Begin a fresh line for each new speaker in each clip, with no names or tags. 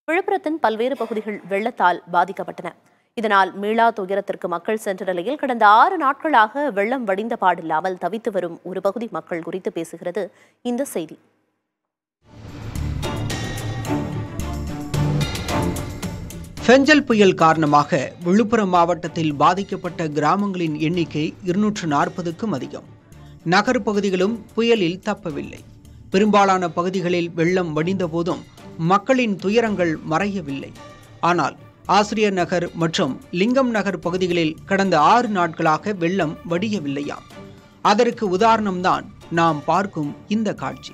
விழுப்புரத்தின் பல்வேறு பகுதிகள் வெள்ளத்தால் பாதிக்கப்பட்டன இதனால் மீளா துயரத்திற்கு மக்கள் சென்ற நிலையில் கடந்த ஆறு நாட்களாக வெள்ளம் வடிந்த பாடில்லாமல் தவித்து வரும் ஒரு பகுதி மக்கள் குறித்து பேசுகிறது இந்த செய்தி
ஃபெஞ்சல் புயல் காரணமாக விழுப்புரம் மாவட்டத்தில் பாதிக்கப்பட்ட கிராமங்களின் எண்ணிக்கை இருநூற்று நாற்பதுக்கும் அதிகம் நகர் பகுதிகளும் புயலில் தப்பவில்லை பெரும்பாலான பகுதிகளில் வெள்ளம் வடிந்த போதும் மக்களின் துயரங்கள் மறையவில்லை ஆனால் ஆசிரியர் நகர் மற்றும் லிங்கம் நகர் பகுதிகளில் கடந்த ஆறு நாட்களாக வெள்ளம் வடியவில்லையாம் அதற்கு உதாரணம்தான் நாம் பார்க்கும் இந்த காட்சி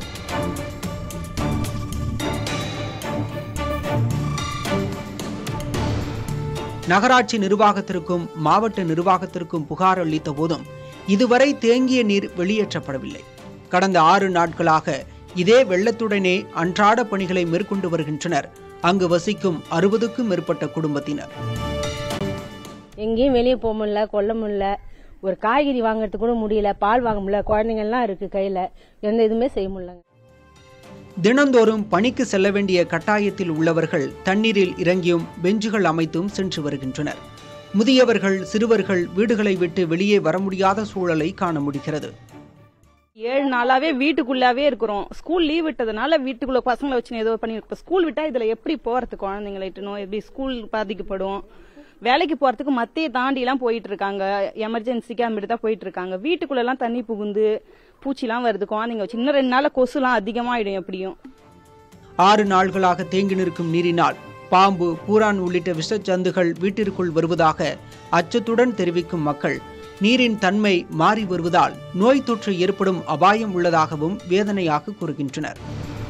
நகராட்சி நிர்வாகத்திற்கும் மாவட்ட நிர்வாகத்திற்கும் புகார் அளித்த போதும் இதுவரை தேங்கிய நீர் வெளியேற்றப்படவில்லை கடந்த ஆறு நாட்களாக இதே வெள்ளத்துடனே அன்றாட பணிகளை மேற்கொண்டு வருகின்றனர் அங்கு வசிக்கும் அறுபதுக்கும் மேற்பட்ட குடும்பத்தினர்
எங்கேயும் வெளியே போக முடியல கொல்ல முடியல ஒரு காய்கறி வாங்குறதுக்கு கூட முடியல பால் வாங்க முடியல குழந்தைங்கள்லாம் இருக்கு கையில எந்த இதுவுமே செய்ய முடியலங்க
தினந்தோறும் பணிக்கு செல்ல வேண்டிய கட்டாயத்தில் உள்ளவர்கள் தண்ணீரில் இறங்கியும் பெஞ்சுகள் அமைத்தும் சென்று வருகின்றனர் முதியவர்கள் சிறுவர்கள் வீடுகளை விட்டு வெளியே வர முடியாத சூழலை காண முடிகிறது
ஏழு நாளாவே வீட்டுக்குள்ளாவே இருக்கிறோம் ஸ்கூல் லீவ் விட்டதுனால வீட்டுக்குள்ள பசங்களை வச்சு ஏதோ பண்ணிருக்கோம் ஸ்கூல் விட்டா இதுல எப்படி போறது குழந்தைங்களை இட்டுணும் எப்படி ஸ்கூல் பாதிக்கப்படும் வேலைக்கு போறதுக்கு மத்திய தாண்டி எல்லாம் போயிட்டு இருக்காங்க எமர்ஜென்சிக்கு அந்த மாதிரி தான் போயிட்டு இருக்காங்க வீட்டுக்குள்ள எல்லாம் தண்ணி புகுந்து பூச்சிலாம் வருது குழந்தைங்க வச்சு இன்னும் ரெண்டு நாள்ல கொசுலாம் அதிகமாயிடும் எப்படியும்
ஆறு நாள்களாக தேங்கி நிற்கும் நீரினால் பாம்பு பூரான் உள்ளிட்ட விஷச்சந்துகள் வீட்டிற்குள் வருவதாக அச்சத்துடன் தெரிவிக்கும் மக்கள் நீரின் தன்மை மாறி வருவதால் நோய் தொற்று ஏற்படும் அபாயம் உள்ளதாகவும் வேதனையாக கூறுகின்றனர்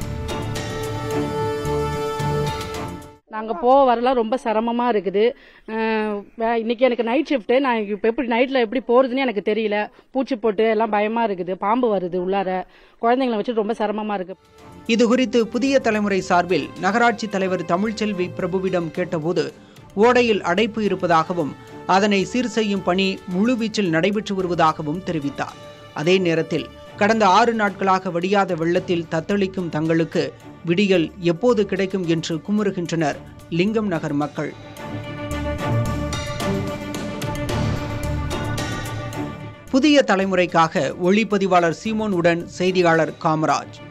நாங்கள் போக வரலாம் ரொம்ப சிரமமா இருக்குது அஹ் வே- இன்னைக்கு எனக்கு நைட் ஷிஃப்ட் நான் இப்போ எப்படி நைட்டில் எப்படி போகிறதுன்னு எனக்கு தெரியல பூச்சி போட்டு எல்லாம் பயமா இருக்குது பாம்பு வருது உள்ளார குழந்தைங்களை வச்சு ரொம்ப சிரமமா இருக்கு
இதுகுறித்து புதிய தலைமுறை சார்பில் நகராட்சி தலைவர் தமிழ்ச்செல்வி பிரபுவிடம் கேட்டபோது ஓடையில் அடைப்பு இருப்பதாகவும் அதனை சீர் செய்யும் பணி முழுவீச்சில் நடைபெற்று வருவதாகவும் தெரிவித்தார் அதே நேரத்தில் கடந்த ஆறு நாட்களாக வடியாத வெள்ளத்தில் தத்தளிக்கும் தங்களுக்கு விடியல் எப்போது கிடைக்கும் என்று குமுறுகின்றனர் லிங்கம் நகர் மக்கள் புதிய தலைமுறைக்காக ஒளிப்பதிவாளர் சீமோன் உடன் செய்தியாளர் காமராஜ்